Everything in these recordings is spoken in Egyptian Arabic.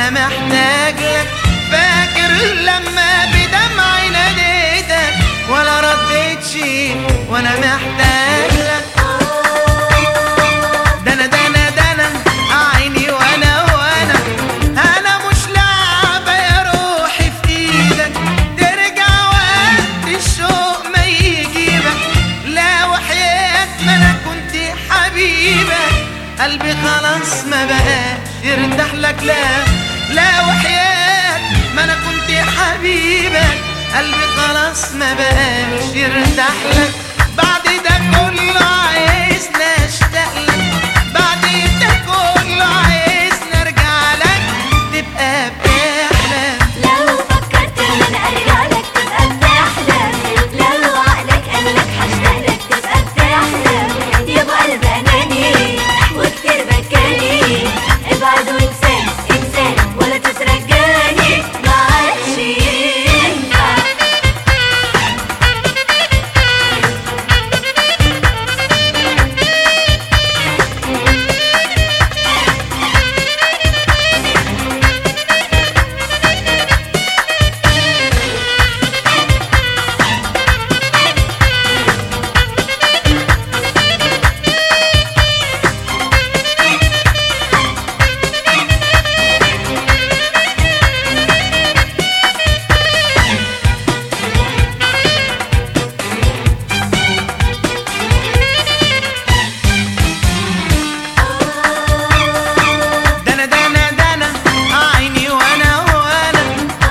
وانا محتاج لك فاكر لما بدمعي ناديتك ولا رديت شيء وانا محتاج لك ده انا ده انا ده انا عيني وانا وانا انا مش لعبة يا روحي في ايدك ترجع وقت الشوق ما يجيبك لا وحياة ما انا كنت حبيبك قلبي خلاص ما بقاش يرتاح لك لا لا وحياة ما انا كنت حبيبك قلبي خلاص ما بقاش يرتاح لك بعد ده كله عايزنا اشتاق لك بعد ده كله عايزنا ارجع لك تبقى بتحلم لو فكرت ان انا ارجع لك تبقى بتحلم لو عقلك قال لك هشتاق لك تبقى بتحلم يا ابو قلب اناني وكتير بكاني ابعد وانسان انسان ولا تترجاني ما عادش ينفع ده انا ده انا ده انا عيني وانا وانا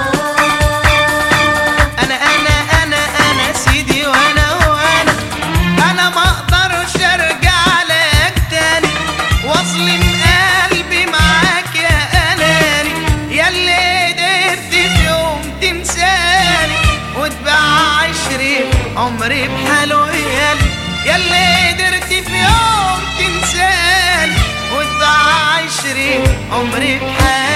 انا انا انا انا سيدي وانا وانا انا ما اقدرش ارجع لك تاني واظلم قلبي معاك يا اناني ياللي قدرت في يوم تنساني وتباع عشري عمري بحاله يالي ياللي قدرت في يوم تنساني وتباع عشري عمري بحاله